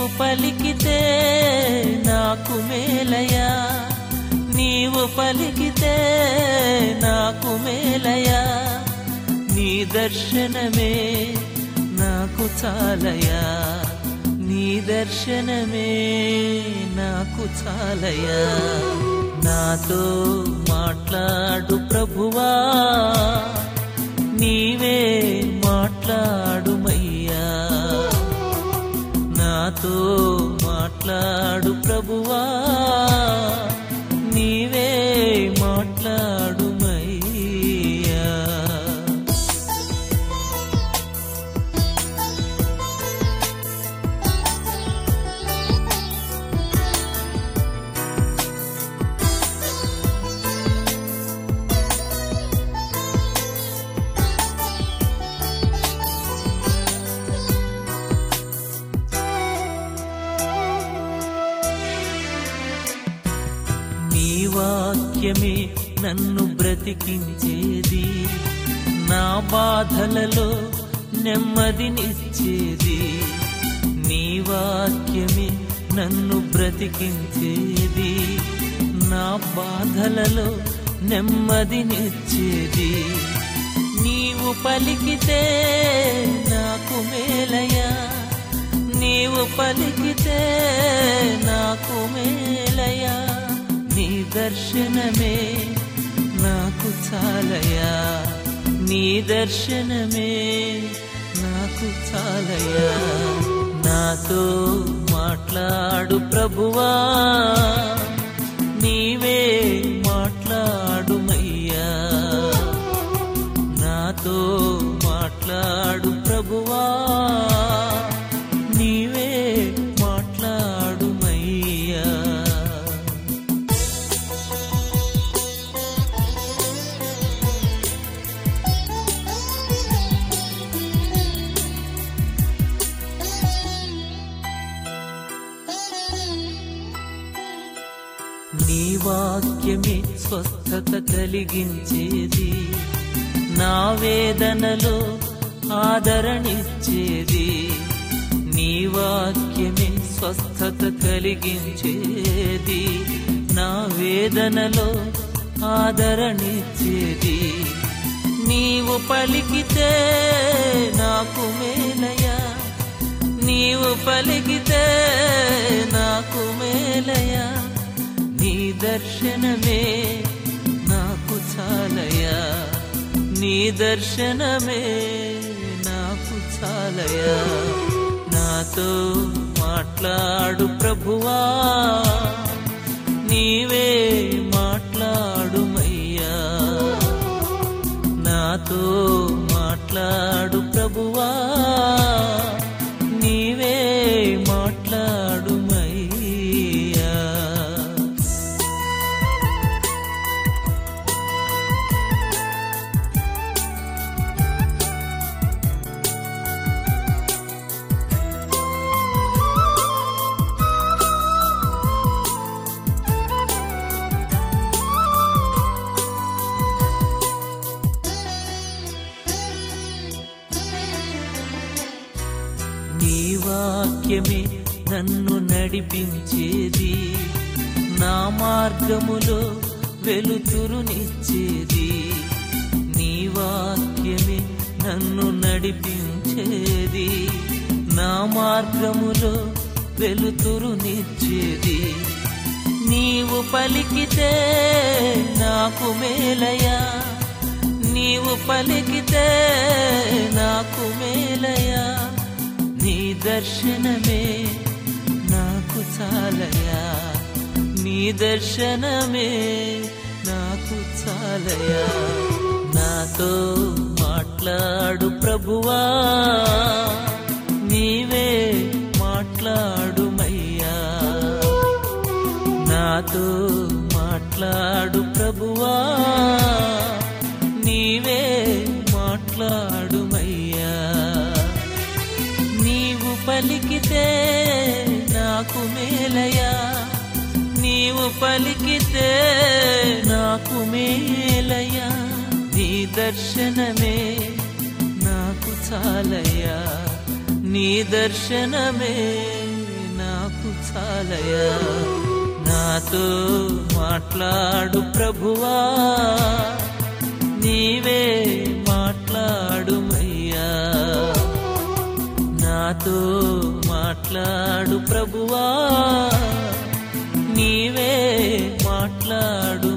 పలికితే నాకు మేలయా నీవు పలికితే నాకు మేలయా నీ దర్శనమే నాకు చాలయా నీ దర్శనమే నాకు చాలయా నాతో మాట్లాడు ప్రభువా నీవే మాట్లాడుమయ్యా నాతో మాట్లాడు ప్రభువా నీవే మాట్లాడుమయ్యా నీ వాక్యమే నన్ను బ్రతికించేది నా బాధలలో నెమ్మదినిచ్చేది నీ వాక్యమే నన్ను బ్రతికించేది నా బాధలలో నెమ్మదినిచ్చేది నీవు పలికితే నాకు మేలయా నీవు పలికితే నాకు మేలయా నీ దర్శనమే నాకు చాలయా నీ దర్శనమే నాకు చాలయా నాతో మాట్లాడు ప్రభువా నీవే మాట్లాడుమయ్యా నాతో మాట్లాడు ప్రభువా నీవే మాట్లాడుమయ్యా నీ వాక్యమే స్వస్థత కలిగించేది నా వేదనలో ఆదరణిచ్చేది నీ వాక్యమే స్వస్థత కలిగించేది నా వేదనలో ఆదరణిచ్చేది నీవు పలికితే నాకు మేలయా నీవు పలికితే నాకు మేలయా నీ దర్శనమే నాకు చాలయా నీ దర్శనమే నాకు చాలయా నాతో మాట్లాడు ప్రభువా నీవే మాట్లాడుమయ్యా నాతో మాట్లాడు ప్రభువా నీవే మాట్లాడుమయ్యా నీ వాక్యమే నన్ను నడిపించేది నా మార్గములో వెలుతురునిచ్చేది నీ వాక్యమే నన్ను నడిపించేది నా మార్గములో వెలుతురునిచ్చేది నీవు పలికితే నాకు మేలయా నీవు పలికితే నాకు మేలయా నీ దర్శనమే నాకు చాలయా నీ దర్శనమే నాకు చాలయా నాతో మాట్లాడు ప్రభువా నీవే మాట్లాడుమయ్యా నాతో మాట్లాడు ప్రభువా నీవే మాట్లాడుమయ్యా నీవు పలికితే నాకు మేలయా నీవు పలికితే నాకు మేలయా నీ దర్శనమే నాకు చాలయ్యా నీ దర్శనమే చాలయా నాతో మాట్లాడు ప్రభువా నీవే మాట్లాడుమయ్యా నాతో మాట్లాడు ప్రభువా నీవే మాట్లాడు